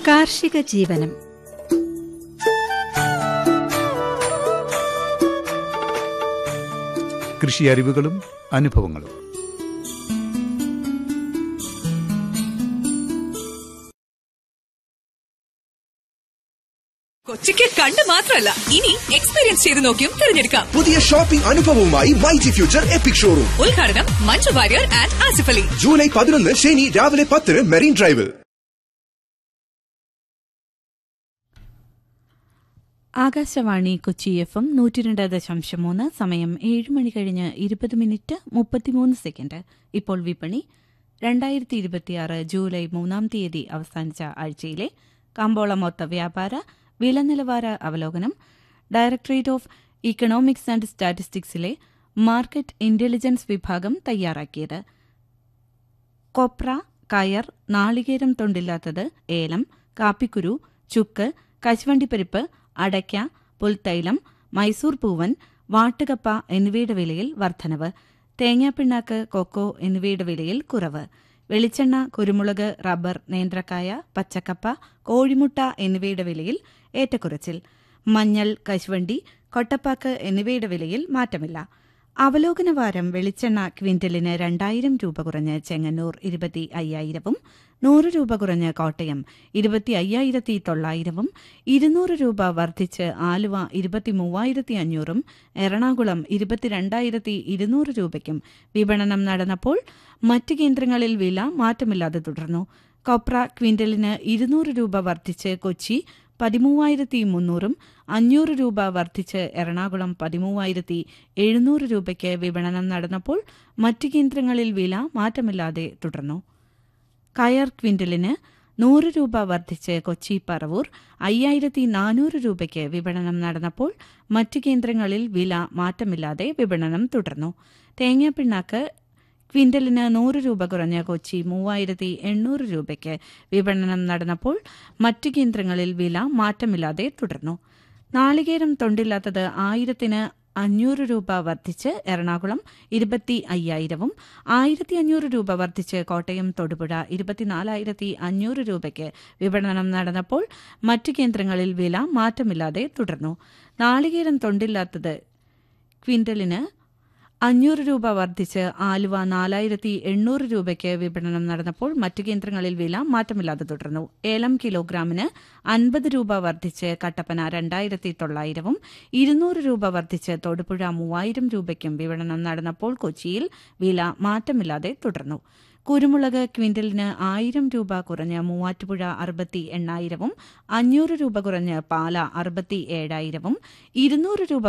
കാർഷിക ജീവനം കൃഷി അറിവുകളും അനുഭവങ്ങളും കൊച്ചിക്ക് കണ്ട് മാത്രമല്ല ഇനി എക്സ്പീരിയൻസ് ചെയ്ത് നോക്കിയും തിരഞ്ഞെടുക്കാം പുതിയ ഷോപ്പിംഗ് അനുഭവവുമായി മൈജി ഫ്യൂച്ചർ എപ്പിക് ഷോറൂം ഉദ്ഘാടനം മഞ്ജു വാര്യർ ആൻഡ് ആസിഫ് അലി ജൂലൈ പതിനൊന്ന് ശനി രാവിലെ പത്തിന് മെറീൻ ഡ്രൈവിൽ ആകാശവാണി കൊച്ചി എഫ് എം നൂറ്റി രണ്ട് ദശാംശം മൂന്ന് സമയം ഏഴ് മണി കഴിഞ്ഞ് ഇരുപത് മിനിറ്റ് മുപ്പത്തിമൂന്ന് സെക്കൻഡ് ഇപ്പോൾ വിപണി രണ്ടായിരത്തി ഇരുപത്തിയാറ് ജൂലൈ മൂന്നാം തീയതി അവസാനിച്ച ആഴ്ചയിലെ കമ്പോള മൊത്ത വ്യാപാര വില നിലവാര അവലോകനം ഡയറക്ടറേറ്റ് ഓഫ് ഇക്കണോമിക്സ് ആൻഡ് സ്റ്റാറ്റിസ്റ്റിക്സിലെ മാർക്കറ്റ് ഇന്റലിജൻസ് വിഭാഗം തയ്യാറാക്കിയത് കൊപ്ര കയർ നാളികേരം തൊണ്ടില്ലാത്തത് ഏലം കാപ്പിക്കുരു ചുക്ക് കശുവണ്ടിപ്പരിപ്പ് അടയ്ക്ക പുൽത്തൈലം മൈസൂർ പൂവൻ വാട്ടുകപ്പ എന്നിവയുടെ വിലയിൽ വർധനവ് തേങ്ങാപ്പിണ്ണാക്ക് കൊക്കോ എന്നിവയുടെ വിലയിൽ കുറവ് വെളിച്ചെണ്ണ കുരുമുളക് റബ്ബർ നേന്ത്രക്കായ പച്ചക്കപ്പ കോഴിമുട്ട എന്നിവയുടെ വിലയിൽ ഏറ്റക്കുറച്ചിൽ മഞ്ഞൾ കശുവണ്ടി കൊട്ടപ്പാക്ക് എന്നിവയുടെ വിലയിൽ മാറ്റമില്ല അവലോകന വാരം വെളിച്ചെണ്ണ ക്വിന്റലിന് രണ്ടായിരം രൂപ കുറഞ്ഞ് ചെങ്ങന്നൂർ ഇരുപത്തി അയ്യായിരവും നൂറ് രൂപ കുറഞ്ഞ് കോട്ടയം ഇരുപത്തി അയ്യായിരത്തി തൊള്ളായിരവും ഇരുന്നൂറ് രൂപ വർദ്ധിച്ച് ആലുവ ഇരുപത്തി മൂവായിരത്തി അഞ്ഞൂറും എറണാകുളം ഇരുപത്തിരണ്ടായിരത്തി ഇരുന്നൂറ് രൂപയ്ക്കും വിപണനം നടന്നപ്പോൾ മറ്റ് കേന്ദ്രങ്ങളിൽ വില മാറ്റമില്ലാതെ തുടർന്നു കൊപ്ര ക്വിന്റലിന് ഇരുന്നൂറ് രൂപ വർദ്ധിച്ച് കൊച്ചി പതിമൂവായിരത്തി മുന്നൂറും അഞ്ഞൂറ് രൂപ വർദ്ധിച്ച് എറണാകുളം പതിമൂവായിരത്തി എഴുന്നൂറ് രൂപയ്ക്ക് വിപണനം നടന്നപ്പോൾ മറ്റ് കേന്ദ്രങ്ങളിൽ വില മാറ്റമില്ലാതെ തുടർന്നു കയർ ക്വിന്റലിന് നൂറ് രൂപ വർദ്ധിച്ച് കൊച്ചി പറവൂർ അയ്യായിരത്തി നാനൂറ് രൂപയ്ക്ക് വിപണനം നടന്നപ്പോൾ മറ്റ് കേന്ദ്രങ്ങളിൽ വില മാറ്റമില്ലാതെ വിപണനം തുടർന്നു തേങ്ങാപ്പിണ്ണാക്ക് ക്വിന്റലിന് നൂറ് രൂപ കുറഞ്ഞ കൊച്ചി മൂവായിരത്തി എണ്ണൂറ് രൂപയ്ക്ക് വിപണനം നടന്നപ്പോൾ മറ്റ് കേന്ദ്രങ്ങളിൽ വില മാറ്റമില്ലാതെ തുടർന്നു നാളികേരം തൊണ്ടില്ലാത്തത് ആയിരത്തിന് അഞ്ഞൂറ് രൂപ വർദ്ധിച്ച് എറണാകുളം ഇരുപത്തി അയ്യായിരവും ആയിരത്തി അഞ്ഞൂറ് രൂപ വർദ്ധിച്ച് കോട്ടയം തൊടുപുഴ ഇരുപത്തിനാലായിരത്തി അഞ്ഞൂറ് രൂപയ്ക്ക് വിപണനം നടന്നപ്പോൾ മറ്റ് കേന്ദ്രങ്ങളിൽ വില മാറ്റമില്ലാതെ തുടർന്നു നാളികേരം തൊണ്ടില്ലാത്തത് ക്വിന്റലിന് അഞ്ഞൂറ് രൂപ വർദ്ധിച്ച് ആലുവ നാലായിരത്തി എണ്ണൂറ് രൂപയ്ക്ക് വിപണനം നടന്നപ്പോൾ മറ്റു കേന്ദ്രങ്ങളിൽ വില മാറ്റമില്ലാതെ തുടർന്നു ഏലം കിലോഗ്രാമിന് അൻപത് രൂപ വർദ്ധിച്ച് കട്ടപ്പന രണ്ടായിരത്തി തൊള്ളായിരവും ഇരുന്നൂറ് രൂപ വർദ്ധിച്ച് തൊടുപുഴ മൂവായിരം രൂപയ്ക്കും വിപണനം നടന്നപ്പോൾ കൊച്ചിയിൽ വില മാറ്റമില്ലാതെ തുടർന്നു കുരുമുളക് ക്വിന്റലിന് ആയിരം രൂപ കുറഞ്ഞ് മൂവാറ്റുപുഴ അറുപത്തി എണ്ണായിരവും അഞ്ഞൂറ് രൂപ കുറഞ്ഞ് പാല അറുപത്തി ഏഴായിരവും ഇരുന്നൂറ് രൂപ